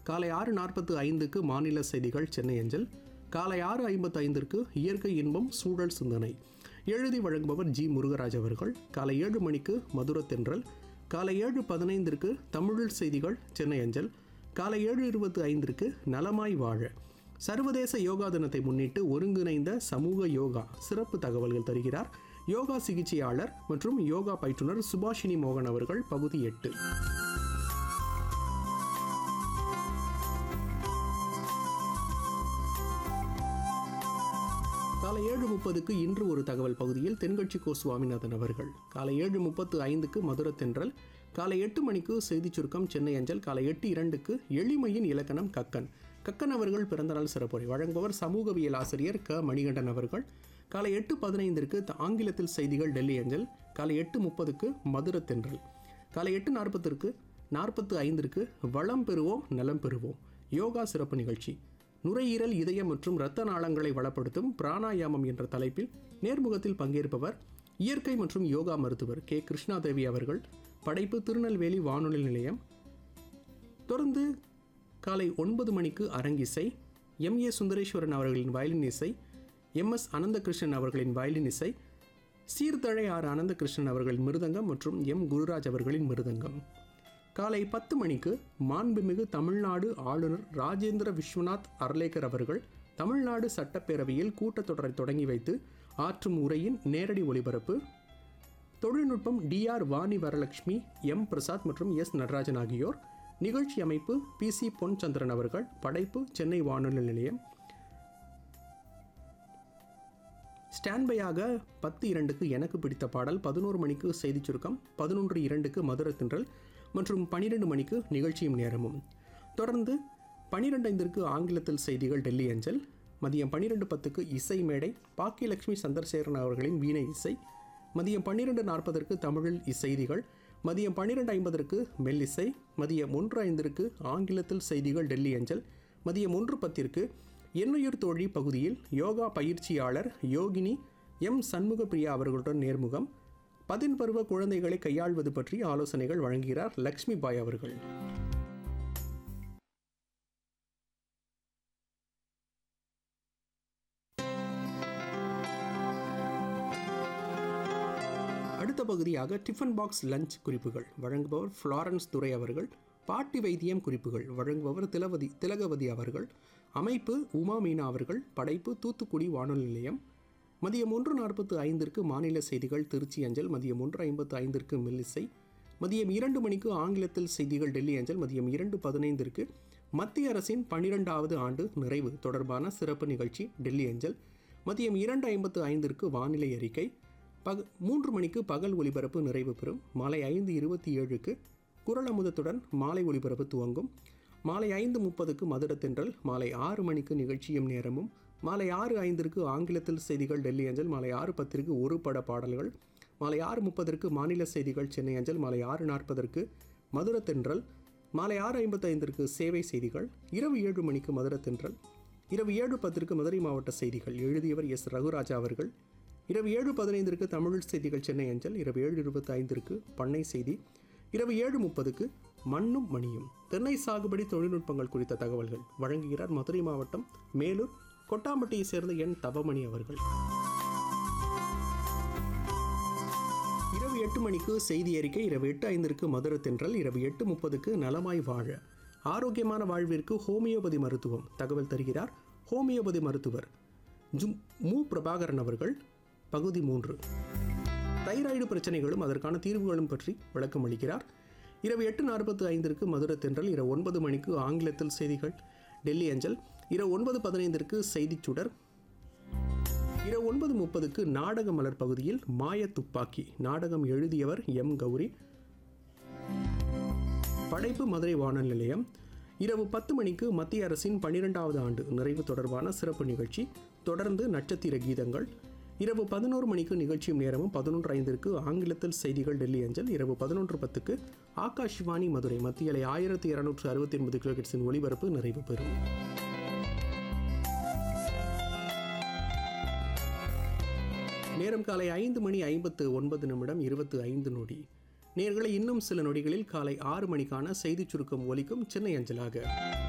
காலை ஆறு நாற்பத்து ஐந்துக்கு மாநில செய்திகள் சென்னை அஞ்சல் காலை ஆறு ஐம்பத்து ஐந்திற்கு இயற்கை இன்பம் சூழல் சிந்தனை எழுதி வழங்குபவர் ஜி முருகராஜ் அவர்கள் காலை ஏழு மணிக்கு மதுரத்தென்றல் காலை ஏழு பதினைந்திற்கு தமிழில் செய்திகள் சென்னை அஞ்சல் காலை ஏழு இருபத்தி ஐந்திற்கு நலமாய் வாழ சர்வதேச யோகா தினத்தை முன்னிட்டு ஒருங்கிணைந்த சமூக யோகா சிறப்பு தகவல்கள் தருகிறார் யோகா சிகிச்சையாளர் மற்றும் யோகா பயிற்றுனர் சுபாஷினி மோகன் அவர்கள் பகுதி எட்டு காலை ஏழு முப்பதுக்கு இன்று ஒரு தகவல் பகுதியில் தென்கட்சி கோ சுவாமிநாதன் அவர்கள் காலை ஏழு முப்பத்து ஐந்துக்கு மதுரத்தென்றல் காலை எட்டு மணிக்கு செய்திச் சுருக்கம் சென்னை அஞ்சல் காலை எட்டு இரண்டுக்கு எளிமையின் இலக்கணம் கக்கன் கக்கன் அவர்கள் பிறந்தநாள் சிறப்புரை வழங்குபவர் சமூகவியல் ஆசிரியர் க மணிகண்டன் அவர்கள் காலை எட்டு பதினைந்திற்கு த- ஆங்கிலத்தில் செய்திகள் டெல்லி அஞ்சல் காலை எட்டு முப்பதுக்கு மதுரத்தென்றல் காலை எட்டு நாற்பத்திற்கு நாற்பத்து ஐந்திற்கு வளம் பெறுவோம் நலம் பெறுவோம் யோகா சிறப்பு நிகழ்ச்சி நுரையீரல் இதயம் மற்றும் இரத்த நாளங்களை வளப்படுத்தும் பிராணாயாமம் என்ற தலைப்பில் நேர்முகத்தில் பங்கேற்பவர் இயற்கை மற்றும் யோகா மருத்துவர் கே கிருஷ்ணாதேவி அவர்கள் படைப்பு திருநெல்வேலி வானொலி நிலையம் தொடர்ந்து காலை ஒன்பது மணிக்கு அரங்கிசை எம் ஏ சுந்தரேஸ்வரன் அவர்களின் வயலின் இசை எம் எஸ் அனந்தகிருஷ்ணன் அவர்களின் வயலின் இசை சீர்தழை ஆர் அனந்தகிருஷ்ணன் அவர்களின் மிருதங்கம் மற்றும் எம் குருராஜ் அவர்களின் மிருதங்கம் காலை பத்து மணிக்கு மாண்புமிகு தமிழ்நாடு ஆளுநர் ராஜேந்திர விஸ்வநாத் அர்லேக்கர் அவர்கள் தமிழ்நாடு சட்டப்பேரவையில் கூட்டத்தொடரை தொடங்கி வைத்து ஆற்றும் உரையின் நேரடி ஒளிபரப்பு தொழில்நுட்பம் டிஆர் வாணி வரலட்சுமி எம் பிரசாத் மற்றும் எஸ் நடராஜன் ஆகியோர் நிகழ்ச்சி அமைப்பு பி சி பொன்சந்திரன் அவர்கள் படைப்பு சென்னை வானொலி நிலையம் ஸ்டாண்ட்பையாக பத்து இரண்டுக்கு எனக்கு பிடித்த பாடல் பதினோரு மணிக்கு செய்திச் சுருக்கம் பதினொன்று இரண்டுக்கு மதுரை தின்றல் மற்றும் பன்னிரெண்டு மணிக்கு நிகழ்ச்சியும் நேரமும் தொடர்ந்து பன்னிரெண்டு ஐந்திற்கு ஆங்கிலத்தில் செய்திகள் டெல்லி அஞ்சல் மதியம் பன்னிரெண்டு பத்துக்கு இசை மேடை பாக்கியலட்சுமி சந்திரசேகரன் அவர்களின் வீணை இசை மதியம் பன்னிரெண்டு நாற்பதற்கு தமிழில் இசெய்திகள் மதியம் பன்னிரெண்டு ஐம்பதற்கு மெல்லிசை மதியம் ஒன்று ஐந்திற்கு ஆங்கிலத்தில் செய்திகள் டெல்லி அஞ்சல் மதியம் ஒன்று பத்திற்கு எண்ணுயிர் தோழி பகுதியில் யோகா பயிற்சியாளர் யோகினி எம் சண்முகப்பிரியா அவர்களுடன் நேர்முகம் பதின் பருவ குழந்தைகளை கையாள்வது பற்றி ஆலோசனைகள் வழங்குகிறார் லக்ஷ்மி பாய் அவர்கள் அடுத்த பகுதியாக டிஃபன் பாக்ஸ் லஞ்ச் குறிப்புகள் வழங்குபவர் ஃப்ளாரன்ஸ் துரை அவர்கள் பாட்டி வைத்தியம் குறிப்புகள் வழங்குபவர் திலவதி திலகவதி அவர்கள் அமைப்பு உமா மீனா அவர்கள் படைப்பு தூத்துக்குடி வானொலி நிலையம் மதியம் ஒன்று நாற்பத்து ஐந்திற்கு மாநில செய்திகள் திருச்சி அஞ்சல் மதியம் ஒன்று ஐம்பத்து ஐந்திற்கு மெல்லிசை மதியம் இரண்டு மணிக்கு ஆங்கிலத்தில் செய்திகள் டெல்லி அஞ்சல் மதியம் இரண்டு பதினைந்திற்கு மத்திய அரசின் பன்னிரெண்டாவது ஆண்டு நிறைவு தொடர்பான சிறப்பு நிகழ்ச்சி டெல்லி அஞ்சல் மதியம் இரண்டு ஐம்பத்து ஐந்திற்கு வானிலை அறிக்கை பக மூன்று மணிக்கு பகல் ஒலிபரப்பு நிறைவு பெறும் மாலை ஐந்து இருபத்தி ஏழுக்கு குரல் அமுதத்துடன் மாலை ஒலிபரப்பு துவங்கும் மாலை ஐந்து முப்பதுக்கு மதுரத்தென்றல் மாலை ஆறு மணிக்கு நிகழ்ச்சியும் நேரமும் மாலை ஆறு ஐந்திற்கு ஆங்கிலத்தில் செய்திகள் டெல்லி அஞ்சல் மாலை ஆறு பத்திற்கு ஒரு பட பாடல்கள் மாலை ஆறு முப்பதற்கு மாநில செய்திகள் சென்னை அஞ்சல் மாலை ஆறு நாற்பதற்கு மதுரத்தென்றல் மாலை ஆறு ஐம்பத்தைந்திற்கு சேவை செய்திகள் இரவு ஏழு மணிக்கு மதுரத்தென்றல் இரவு ஏழு பத்திற்கு மதுரை மாவட்ட செய்திகள் எழுதியவர் எஸ் ரகுராஜா அவர்கள் இரவு ஏழு பதினைந்திற்கு தமிழ் செய்திகள் சென்னை அஞ்சல் இரவு ஏழு இருபத்தி ஐந்திற்கு பண்ணை செய்தி இரவு ஏழு முப்பதுக்கு மண்ணும் மணியும் தென்னை சாகுபடி தொழில்நுட்பங்கள் குறித்த தகவல்கள் வழங்குகிறார் மதுரை மாவட்டம் மேலூர் கொட்டாம்பட்டியை சேர்ந்த என் தவமணி அவர்கள் இரவு எட்டு மணிக்கு செய்தி அறிக்கை இரவு எட்டு ஐந்திற்கு மதுரை தென்றல் இரவு எட்டு முப்பதுக்கு நலமாய் வாழ ஆரோக்கியமான வாழ்விற்கு ஹோமியோபதி மருத்துவம் தகவல் தருகிறார் ஹோமியோபதி மருத்துவர் ஜும் மு பிரபாகரன் அவர்கள் பகுதி மூன்று தைராய்டு பிரச்சனைகளும் அதற்கான தீர்வுகளும் பற்றி விளக்கம் அளிக்கிறார் இரவு எட்டு நாற்பத்து ஐந்திற்கு மதுரை தென்றல் இரவு ஒன்பது மணிக்கு ஆங்கிலத்தில் செய்திகள் டெல்லி அஞ்சல் இரவு ஒன்பது பதினைந்திற்கு செய்திச் சுடர் இரவு ஒன்பது முப்பதுக்கு நாடக மலர் பகுதியில் மாய துப்பாக்கி நாடகம் எழுதியவர் எம் கௌரி படைப்பு மதுரை வானொலி நிலையம் இரவு பத்து மணிக்கு மத்திய அரசின் பன்னிரெண்டாவது ஆண்டு நிறைவு தொடர்பான சிறப்பு நிகழ்ச்சி தொடர்ந்து நட்சத்திர கீதங்கள் இரவு பதினோரு மணிக்கு நிகழ்ச்சியும் நேரமும் பதினொன்று ஐந்திற்கு ஆங்கிலத்தில் செய்திகள் டெல்லி அஞ்சல் இரவு பதினொன்று பத்துக்கு ஆகாஷ்வாணி மதுரை மத்தியலை ஆயிரத்தி இருநூற்று அறுபத்தி ஒன்பது கிலோகிட்ஸின் ஒலிபரப்பு நிறைவு பெறும் நேரம் காலை ஐந்து மணி ஐம்பத்து ஒன்பது நிமிடம் இருபத்து ஐந்து நொடி நேர்களை இன்னும் சில நொடிகளில் காலை ஆறு மணிக்கான செய்திச் சுருக்கம் ஒலிக்கும் சென்னை அஞ்சலாக